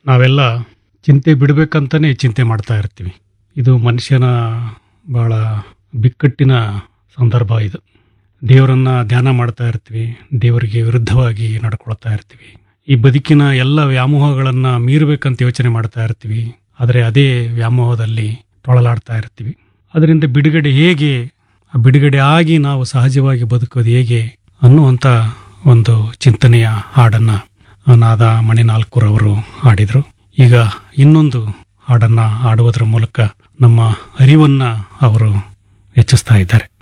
ನಾವೆಲ್ಲ ಚಿಂತೆ ಬಿಡಬೇಕಂತಲೇ ಚಿಂತೆ ಮಾಡ್ತಾ ಇರ್ತೀವಿ ಇದು ಮನುಷ್ಯನ ಭಾಳ ಬಿಕ್ಕಟ್ಟಿನ ಸಂದರ್ಭ ಇದು ದೇವರನ್ನು ಧ್ಯಾನ ಮಾಡ್ತಾ ಇರ್ತೀವಿ ದೇವರಿಗೆ ವಿರುದ್ಧವಾಗಿ ನಡ್ಕೊಳ್ತಾ ಇರ್ತೀವಿ ಈ ಬದುಕಿನ ಎಲ್ಲ ವ್ಯಾಮೋಹಗಳನ್ನು ಮೀರಬೇಕಂತ ಯೋಚನೆ ಮಾಡ್ತಾ ಇರ್ತೀವಿ ಆದರೆ ಅದೇ ವ್ಯಾಮೋಹದಲ್ಲಿ ತೊಳಲಾಡ್ತಾ ಇರ್ತೀವಿ ಅದರಿಂದ ಬಿಡುಗಡೆ ಹೇಗೆ ಆ ಬಿಡುಗಡೆ ಆಗಿ ನಾವು ಸಹಜವಾಗಿ ಬದುಕೋದು ಹೇಗೆ ಅನ್ನುವಂಥ ಒಂದು ಚಿಂತನೆಯ ಹಾಡನ್ನು ನಾದ ಮಣಿನಾಲ್ಕೂರವರು ಹಾಡಿದರು ಈಗ ಇನ್ನೊಂದು ಹಾಡನ್ನು ಹಾಡುವುದರ ಮೂಲಕ ನಮ್ಮ ಅರಿವನ್ನು ಅವರು ಹೆಚ್ಚಿಸ್ತಾ ಇದ್ದಾರೆ